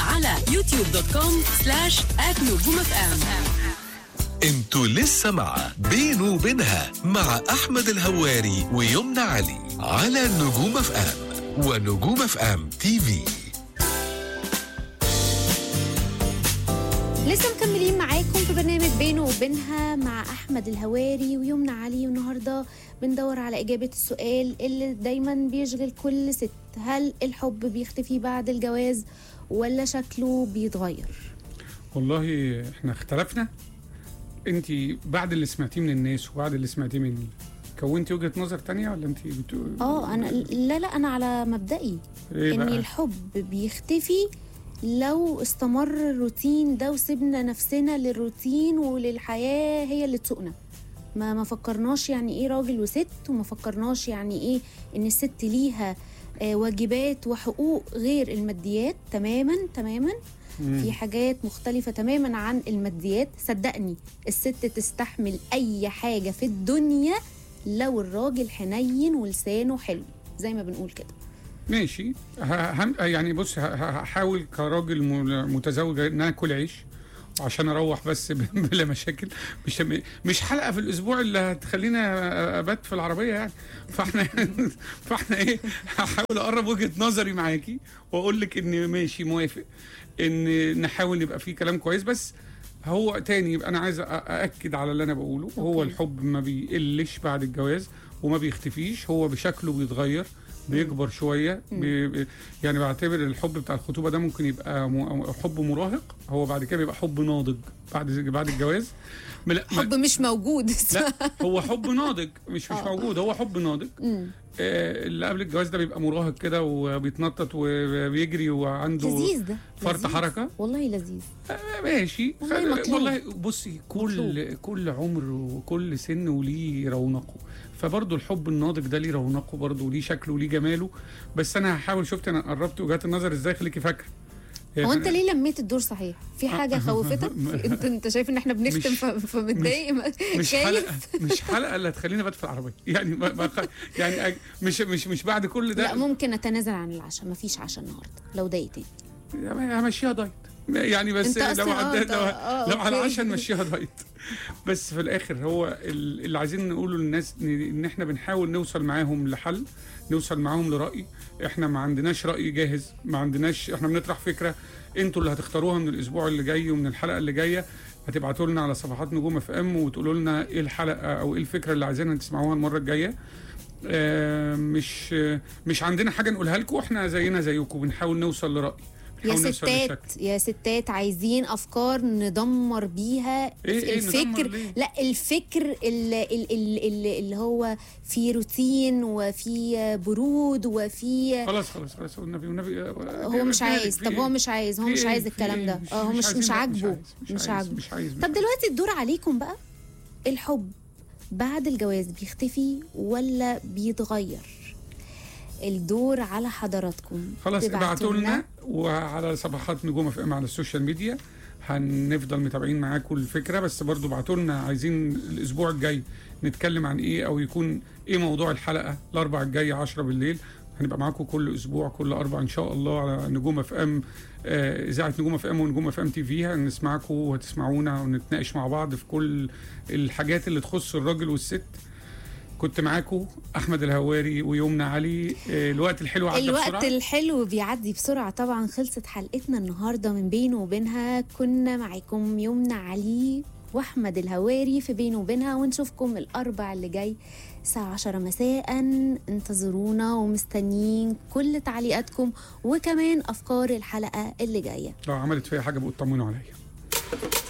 على يوتيوب دوت كوم سلاش نجوم اف ام انتوا لسه مع بينه وبينها مع احمد الهواري ويمنى علي على نجوم اف ام ونجوم اف ام تي في لسه مكملين معاكم في برنامج بينه وبينها مع احمد الهواري ويمنى علي والنهارده بندور على اجابه السؤال اللي دايما بيشغل كل ست هل الحب بيختفي بعد الجواز ولا شكله بيتغير والله احنا اختلفنا انت بعد اللي سمعتيه من الناس وبعد اللي سمعتيه مني كونتي وجهه نظر تانية ولا انت بتقول اه انا لا لا انا على مبدئي ايه ان بقى الحب بيختفي لو استمر الروتين ده وسيبنا نفسنا للروتين وللحياه هي اللي تسوقنا ما ما فكرناش يعني ايه راجل وست وما فكرناش يعني ايه ان الست ليها آه، واجبات وحقوق غير الماديات تماما تماما مم. في حاجات مختلفة تماما عن الماديات صدقني الست تستحمل أي حاجة في الدنيا لو الراجل حنين ولسانه حلو زي ما بنقول كده ماشي ه- هم يعني بص ه- ه- هحاول كراجل م- متزوج ان انا اكل عيش عشان اروح بس بلا مشاكل مش مش حلقه في الاسبوع اللي هتخليني ابات في العربيه يعني فاحنا فاحنا ايه هحاول اقرب وجهه نظري معاكي واقول لك ان ماشي موافق ان نحاول يبقى فيه كلام كويس بس هو تاني يبقى انا عايز أ- ااكد على اللي انا بقوله هو أوكي. الحب ما بيقلش بعد الجواز وما بيختفيش هو بشكله بيتغير بيكبر شويه بي بي- يعني بعتبر الحب بتاع الخطوبه ده ممكن يبقى م- حب مراهق هو بعد كده بيبقى حب ناضج بعد بعد الجواز ما- لا- ما- حب مش موجود لا هو حب ناضج مش مش آه. موجود هو حب ناضج مم. آه، اللي قبل الجواز ده بيبقى مراهق كده وبيتنطط وبيجري وعنده لذيذ ده فرط لذيذ. حركه والله لذيذ آه، ماشي والله خل- مطلوب. والله بصي كل مطلوب. كل عمر وكل سن وليه رونقه فبرضه الحب الناضج ده ليه رونقه برضه وليه شكله وليه جماله بس انا هحاول شفت انا قربت وجهات النظر ازاي خليكي فاكره يعني هو انت أنا- ليه لميت الدور صحيح في حاجه خوفتك انت انت شايف ان احنا بنختم مش- ف- فمتضايق مش خايف حلقه مش حلقه اللي هتخليني ابات في العربيه يعني ما ما يعني أج- مش مش مش بعد كل ده لا ممكن نتنازل عن العشاء مفيش عشاء النهارده لو دقيقتين همشيها دايت يعني بس انت لو أصلاً عدى آه، لو, آه، لو على أوكي. العشاء نمشيها دايت بس في الاخر هو ال- اللي عايزين نقوله للناس ان إن احنا بنحاول نوصل معاهم لحل نوصل معاهم لراي احنا ما عندناش راي جاهز ما عندناش احنا بنطرح فكره انتوا اللي هتختاروها من الاسبوع اللي جاي ومن الحلقه اللي جايه هتبعتوا لنا على صفحات نجوم اف ام وتقولوا لنا ايه الحلقه او ايه الفكره اللي عايزينها تسمعوها المره الجايه آه، مش مش عندنا حاجه نقولها لكم احنا زينا زيكم بنحاول نوصل لراي يا بنحاول نوصل ستات لشكل. يا ستات عايزين افكار ندمر بيها إيه- إيه ندمر الفكر ليه؟ لا الفكر اللي, اللي, اللي هو في روتين وفي برود وفي خلاص خلاص خلاص والنبي والنبي هو مش عايز طب هو مش عايز هو مش عايز الكلام ده اه هو مش مش عاجبه مش عاجبه مش عايز طب دلوقتي الدور عليكم بقى الحب بعد الجواز بيختفي ولا بيتغير الدور على حضراتكم خلاص تبعتوا ابعتوا لنا وعلى صفحات نجوم اف ام على السوشيال ميديا هنفضل متابعين معاكم الفكره بس برضو ابعتوا لنا عايزين الاسبوع الجاي نتكلم عن ايه او يكون ايه موضوع الحلقه الاربع الجاي 10 بالليل هنبقى معاكم كل اسبوع كل اربع ان شاء الله على نجوم اف ام آه، اذاعه نجوم اف ام ونجوم اف ام تي في هنسمعكم وهتسمعونا ونتناقش مع بعض في كل الحاجات اللي تخص الراجل والست كنت معاكم احمد الهواري ويمنى علي آه، الوقت الحلو عدى الوقت بسرعه الحلو بيعدي بسرعة طبعا خلصت حلقتنا النهاردة من بينه وبينها كنا معاكم يمنى علي واحمد الهواري في بينه وبينها ونشوفكم الاربع اللي جاي الساعة 10 مساء انتظرونا ومستنيين كل تعليقاتكم وكمان افكار الحلقة اللي جاية لو عملت فيها حاجه بقوا اطمنوا عليا